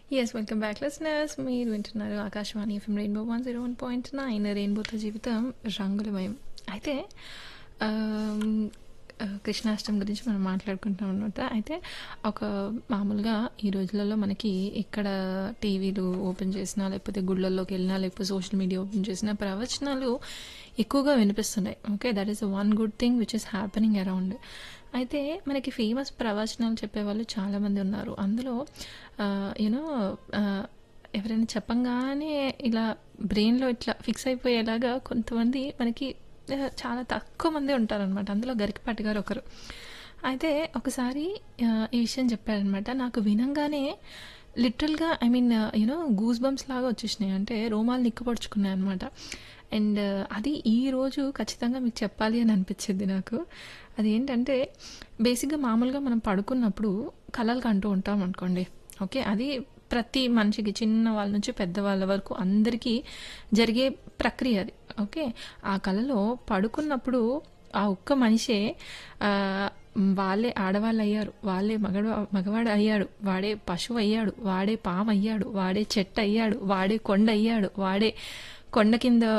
yes welcome back listeners మీరు వింటున్నారు Akashvani FM rainbow one zero one point nine రెయిన్బోతో జీవితం రంగులమయం అయితే ఆమ్, ఆ, కృష్ణాష్టమి గురించి మనం మాట్లాడుకుంటాం అనమాట అయితే ఒక మామూలుగా ఈ రోజులలో మనకి ఇక్కడ టీవీలు ఓపెన్ చేసినా లేకపోతే గుళ్ళల్లోకి వెళ్ళినా లేకపోతే సోషల్ మీడియా ఓపెన్ చేసినా ప్రవచనాలు ఎక్కువగా వినిపిస్తున్నాయి okay that is one good thing which is happening around అయితే మనకి ఫేమస్ ప్రవచనాలు చెప్పేవాళ్ళు చాలామంది ఉన్నారు అందులో యూనో ఎవరైనా చెప్పంగానే ఇలా బ్రెయిన్లో ఇట్లా ఫిక్స్ అయిపోయేలాగా కొంతమంది మనకి ఆ, చాలా తక్కువ మంది ఉంటారనమాట అందులో గరికపాటి గారు ఒకరు అయితే ఒకసారి ఆ, ఈ విషయం చెప్పారనమాట నాకు వినంగానే లిటరల్గా I mean you know goose bumps లాగా వచ్చేసినాయి అంటే రోమాలు నిక్కపొడుచుకున్నాయి అనమాట అండ్ అది ఈ రోజు ఖచ్చితంగా మీకు చెప్పాలి అని అనిపించింది నాకు అది ఏంటంటే బేసిక్గా మామూలుగా మనం పడుకున్నప్పుడు కలలు కంటూ ఉంటాం అనుకోండి ఓకే అది ప్రతి మనిషికి చిన్న వాళ్ళ నుంచి పెద్దవాళ్ళ వరకు అందరికీ జరిగే ప్రక్రియ అది ఓకే ఆ కళలో పడుకున్నప్పుడు ఆ ఒక్క మనిషే ఆ, వాళ్ళే ఆడవాళ్ళు అయ్యారు వాళ్ళే మగడ మగవాడు అయ్యాడు వాడే పశువు అయ్యాడు వాడే పాము అయ్యాడు వాడే చెట్టు అయ్యాడు వాడే కొండ అయ్యాడు వాడే కొండ కింద